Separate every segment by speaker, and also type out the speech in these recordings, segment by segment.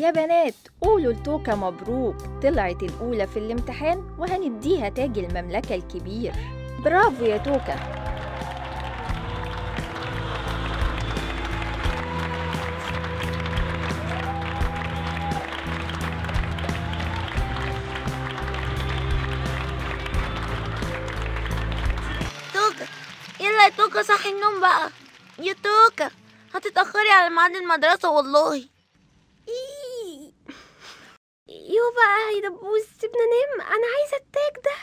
Speaker 1: يا بنات قولوا لتوكا مبروك طلعت الأولى في الامتحان وهنديها تاج المملكة الكبير برافو يا توكا
Speaker 2: توكا يلا يا توكا صحي النوم بقى يا توكا هتتأخري على ميعاد المدرسة والله
Speaker 3: يو بقى يا دبوس سيبنا نام انا عايزه التاج ده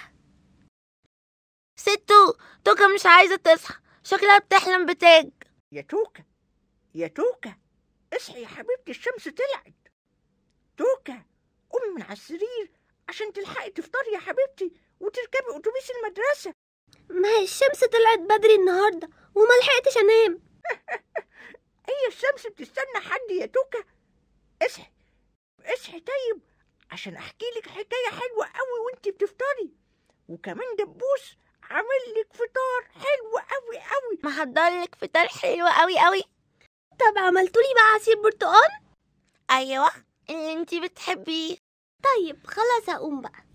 Speaker 2: ستو توكا مش عايزة تصحى شكلها بتحلم بتاج
Speaker 4: يا توكا يا توكا اصحي يا حبيبتي الشمس طلعت توكا قومي من على السرير عشان تلحقي تفطري يا حبيبتي وتركبي اتوبيس المدرسة
Speaker 3: ما هي الشمس طلعت بدري النهارده وما لحقتش انام
Speaker 4: هي الشمس بتستنى حد يا توكا اصحي اصحي طيب عشان احكي لك حكاية حلوة قوي وانتي بتفطري وكمان دبوس عامل لك فطار حلو قوي قوي
Speaker 2: محضرلك فطار حلو قوي قوي
Speaker 3: طب عملتولي بقى عصير برتقال
Speaker 2: ايوه اللي انتي بتحبيه
Speaker 3: طيب خلاص هقوم بقى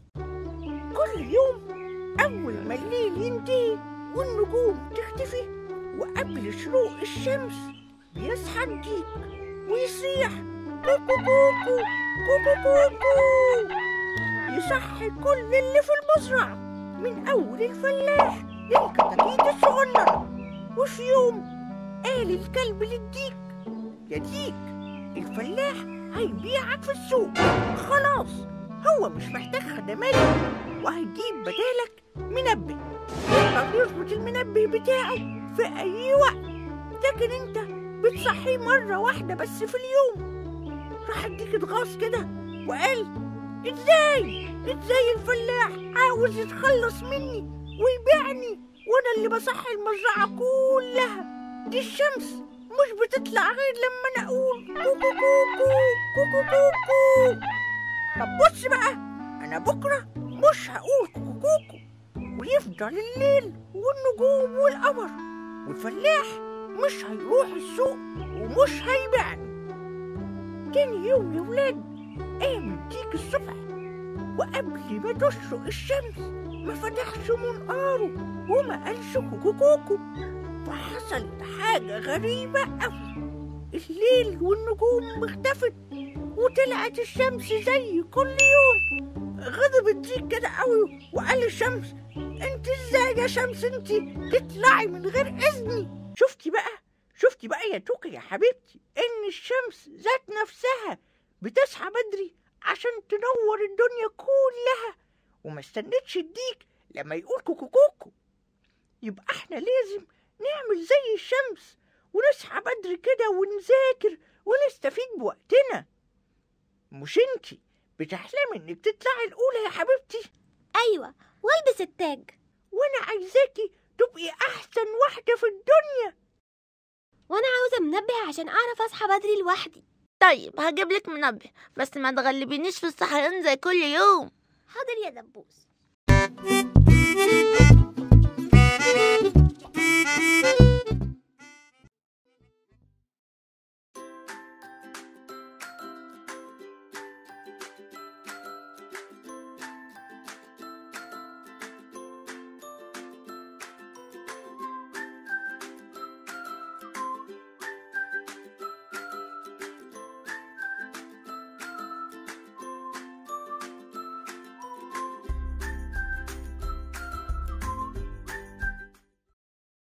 Speaker 4: كل يوم أول ما الليل ينتهي والنجوم تختفي وقبل شروق الشمس بيصحى الديك ويصيح كوكو كوكو كوكو كوكو يصحي كل اللي في المزرعة من أول الفلاح للكتاكيت الصغننة وفي يوم قال الكلب للديك يا ديك الفلاح هيبيعك في السوق خلاص هو مش محتاج خدمات وهيجيب بدالك منبه يقدر يظبط المنبه بتاعه في أي وقت لكن أنت بتصحيه مرة واحدة بس في اليوم راح اديك اتغاظ كده وقال ازاي ازاي الفلاح عاوز يتخلص مني ويبيعني وانا اللي بصحي المزرعة كلها دي الشمس مش بتطلع غير لما انا اقول كوكو كوكو كوكو كوكو طب بص بقى انا بكره مش هقول كوكو كوكو ويفضل الليل والنجوم والقمر والفلاح مش هيروح السوق ومش هيبيعني تاني يوم يا ولاد قام الديك الصبح وقبل ما تشرق الشمس ما فتحش منقاره وما قالش كوكو كوكو فحصلت حاجة غريبة أوي الليل والنجوم اختفت وطلعت الشمس زي كل يوم غضب الديك كده قوي وقال للشمس انت ازاي يا شمس انت تطلعي من غير اذني شفتي بقى شفتي بقى يا توكا يا حبيبتي ان الشمس ذات نفسها بتصحى بدري عشان تنور الدنيا كلها وما استنتش الديك لما يقول كوكو كوكو يبقى احنا لازم نعمل زي الشمس ونصحى بدري كده ونذاكر ونستفيد بوقتنا مش انتي بتحلمي انك تطلعي الاولى يا حبيبتي
Speaker 3: ايوه والبس التاج
Speaker 4: وانا عايزاكي تبقي احسن واحده في الدنيا
Speaker 3: وانا عاوزه منبه عشان اعرف اصحى بدري لوحدي
Speaker 2: طيب هجيب لك منبه بس ما تغلبينيش في الصحيان زي كل يوم
Speaker 3: حاضر يا دبوس